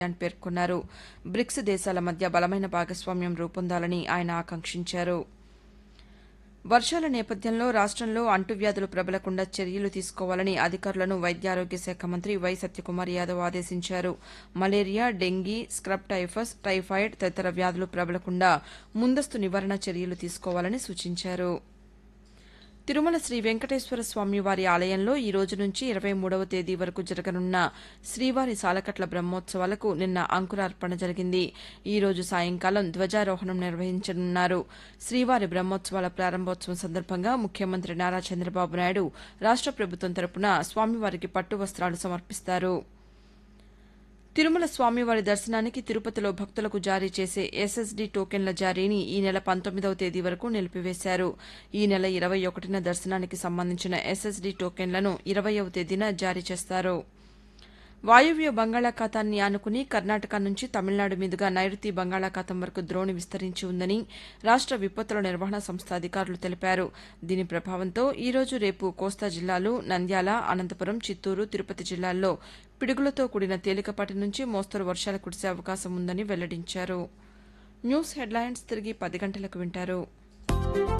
అని పేర్కొన్నారు బ్రిక్స్ దేశాల మధ్య బలమైన భాగస్వామ్యం రూపొందాలని ఆయన ఆకాంక్షించారు వర్షాల నేపథ్యంలో రాష్టంలో అంటువ్యాధులు ప్రబలకుండా చర్యలు తీసుకోవాలని అధికారులను వైద్యారోగ్య శాఖ మంత్రి వై సత్యకుమార్ యాదవ్ ఆదేశించారు malaria dengue scrub typhus typhoid తదితర వ్యాధులు ప్రబలకుండా ముందస్తు నివారణ చర్యలు తీసుకోవాలని సూచించారు తిరుమల శ్రీ వెంకటేశ్వర స్వామి వారి ఆలయంలో ఈ రోజు నుంచి ఇరవై మూడవ తేదీ వరకు జరగనున్న శ్రీవారి సాలకట్ల బ్రహ్మోత్సవాలకు నిన్న అంకురార్పణ జరిగింది ఈ రోజు సాయంకాలం ధ్వజారోహణం నిర్వహించనున్నారు శ్రీవారి బ్రహ్మోత్సవాల ప్రారంభోత్సవం సందర్భంగా ముఖ్యమంత్రి నారా చంద్రబాబు నాయుడు రాష్ట ప్రభుత్వం తరపున స్వామివారికి పట్టు వస్త్రాలు సమర్పిస్తారు తిరుమల స్వామివారి దర్శనానికి తిరుపతిలో భక్తులకు జారీ చేసే ఎస్ఎస్డీ టోకెన్ల జారీని ఈ నెల పంతొమ్మిదవ తేదీ వరకు నిలిపివేశారు ఈ నెల ఇరవై ఒకటిన దర్శనానికి సంబంధించిన ఎస్ఎస్డీ టోకెన్లను ఇరవయవ తేదీన జారీ చేస్తారు వాయువ్య బంగాళాఖాతాన్ని ఆనుకుని కర్ణాటక నుంచి తమిళనాడు మీదుగా నైరుతి బంగాళాఖాతం వరకు ద్రోణి విస్తరించి ఉందని రాష్ట విపత్తుల నిర్వహణ సంస్థ అధికారులు తెలిపారు దీని ప్రభావంతో ఈ రోజు రేపు కోస్తా జిల్లాలు నంద్యాల అనంతపురం చిత్తూరు తిరుపతి జిల్లాల్లో పిడుగులతో కూడిన తేలికపాటి నుంచి మోస్తరు వర్షాలు కురిసే అవకాశం ఉందని వెల్లడించారు న్యూస్ హెడ్లైన్స్ తిరిగి పది గంటలకు వింటారు